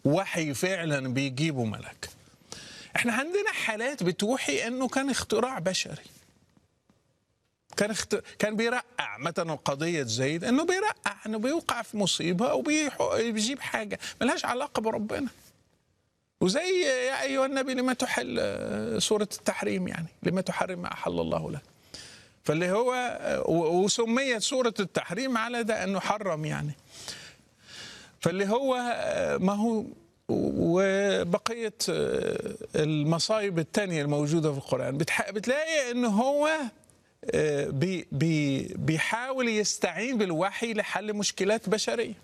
وحي فعلا بيجيبه ملك احنا عندنا حالات بتوحي انه كان اختراع بشري كان اخت... كان بيرقع مثلا قضية زيد انه بيرقع انه بيوقع في مصيبة او بيح- بيجيب حاجة ملهاش علاقة بربنا وزي يا ايها النبي لما تحل آه، سورة التحريم يعني لما تحرم ما احل الله لك فاللي هو آه، و- وسميت سورة التحريم على ده انه حرم يعني فاللي هو آه، ما هو وبقية آه، المصايب التانية الموجودة في القرآن بتح- بتلاقي انه هو آه، بي بي بيحاول يستعين بالوحي لحل مشكلات بشرية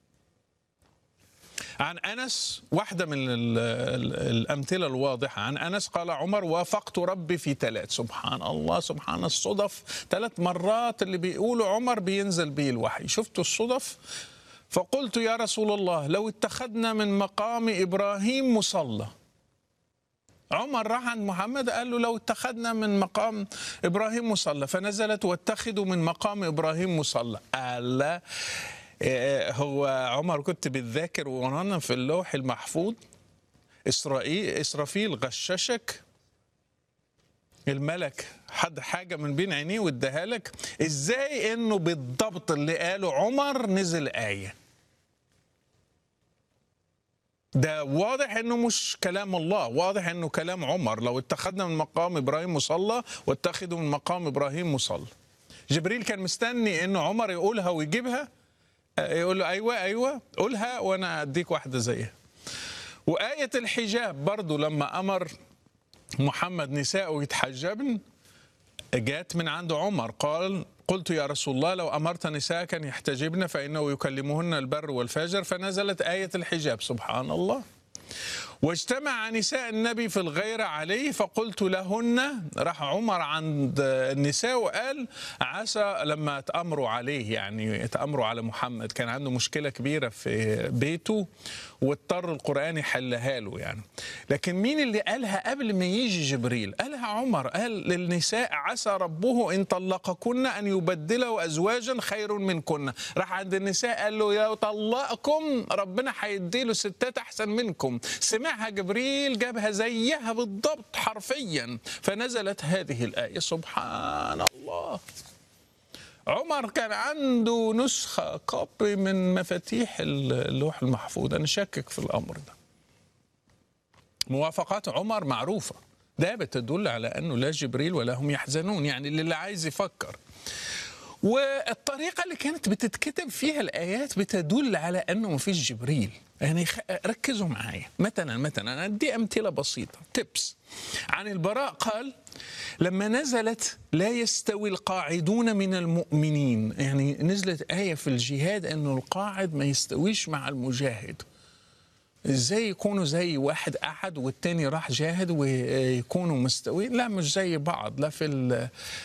عن انس واحده من ال ال الامثله الواضحه عن انس قال عمر وافقت ربي في ثلاث سبحان الله سبحان الصدف ثلاث مرات اللي بيقولوا عمر بينزل به الوحي شفتوا الصدف فقلت يا رسول الله لو اتخذنا من مقام ابراهيم مصلى عمر راح عند محمد قال له لو اتخذنا من مقام ابراهيم مصلى فنزلت واتخذوا من مقام ابراهيم مصلى قال لا إيه، هو عمر كنت بتذاكر ورانا في اللوح المحفوظ اسرائيل اسرافيل غششك الملك حد حاجه من بين عينيه واداها لك ازاي انه بالضبط اللي قاله عمر نزل ايه ده واضح انه مش كلام الله واضح انه كلام عمر لو اتخذنا من مقام ابراهيم مصلى واتخذوا من مقام ابراهيم مصلى جبريل كان مستني انه عمر يقولها ويجيبها يقول له ايوه ايوه قولها وانا اديك واحده زيها وآية الحجاب برضو لما أمر محمد نساءه يتحجبن جاءت من عند عمر قال قلت يا رسول الله لو أمرت نساءك أن يحتجبن فإنه يكلمهن البر والفاجر فنزلت آية الحجاب سبحان الله واجتمع نساء النبي في الغيرة عليه فقلت لهن راح عمر عند النساء وقال عسى لما تأمروا عليه يعني تأمروا على محمد كان عنده مشكلة كبيرة في بيته واضطر القرآن يحلها له يعني لكن مين اللي قالها قبل ما يجي جبريل قالها عمر قال للنساء عسى ربه إن طلقكن أن يبدله أزواجا خير منكن راح عند النساء قال له يا طلقكم ربنا هيديله ستات أحسن منكم سمعها جبريل جابها زيها بالضبط حرفيا فنزلت هذه الآية سبحان الله عمر كان عنده نسخة كوبي من مفاتيح اللوح المحفوظ أنا شاكك في الأمر ده موافقات عمر معروفة ده بتدل على أنه لا جبريل ولا هم يحزنون يعني اللي عايز يفكر والطريقة اللي كانت بتتكتب فيها الآيات بتدل على أنه ما فيش جبريل يعني خ- ركزوا معايا مثلا مثلا أنا أدي أمثلة بسيطة تبس عن البراء قال لما نزلت لا يستوي القاعدون من المؤمنين يعني نزلت آية في الجهاد أنه القاعد ما يستويش مع المجاهد ازاي يكونوا زي واحد قعد والتاني راح جاهد ويكونوا مستويين لا مش زي بعض لا في ال-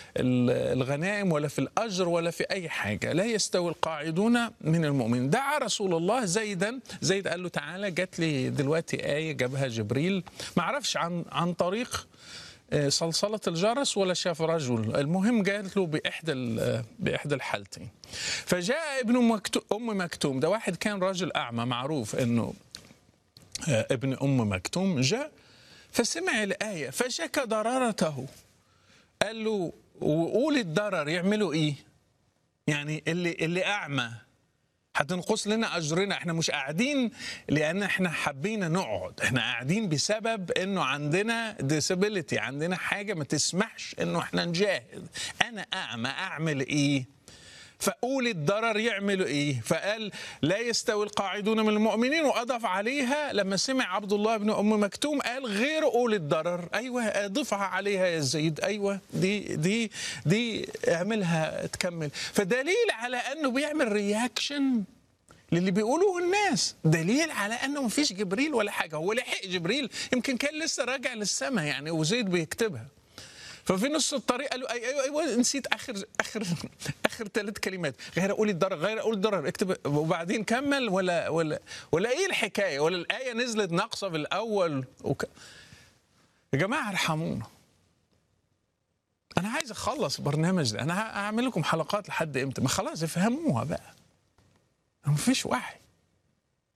ال- الغنائم ولا في الاجر ولا في اي حاجه لا يستوي القاعدون من المؤمنين دعا رسول الله زيدا زيد قال له تعالى جات لي دلوقتي ايه جابها جبريل ما اعرفش عن عن طريق آه، صلصلة الجرس ولا شاف رجل المهم جات له بإحدى ال- بإحدى الحالتين فجاء ابن مكتوم أم مكتوم ده واحد كان راجل أعمى معروف إنه آه، ابن ام مكتوم جاء فسمع الايه فشكى ضررته قال له وقول الضرر يعملوا ايه؟ يعني اللي اللي اعمى هتنقص لنا اجرنا احنا مش قاعدين لان احنا حابين نقعد احنا قاعدين بسبب انه عندنا ديسابيليتي عندنا حاجه ما تسمحش انه احنا نجاهد انا اعمى اعمل ايه فقول الضرر يعملوا ايه فقال لا يستوي القاعدون من المؤمنين واضاف عليها لما سمع عبد الله بن ام مكتوم قال غير قول الضرر ايوه اضيفها عليها يا زيد ايوه دي دي دي اعملها تكمل فدليل على انه بيعمل رياكشن للي بيقولوه الناس دليل على انه ما فيش جبريل ولا حاجه هو لحق جبريل يمكن كان لسه راجع للسماء يعني وزيد بيكتبها ففي نص الطريق قالوا أي ايوه ايوه نسيت اخر اخر اخر ثلاث كلمات غير اقول الضرر غير اقول الضرر اكتب وبعدين كمل ولا ولا ولا ايه الحكايه ولا الايه نزلت ناقصه في الاول وك... يا جماعه ارحمونا انا عايز اخلص البرنامج ده انا هعمل لكم حلقات لحد امتى ما خلاص افهموها بقى ما فيش وحي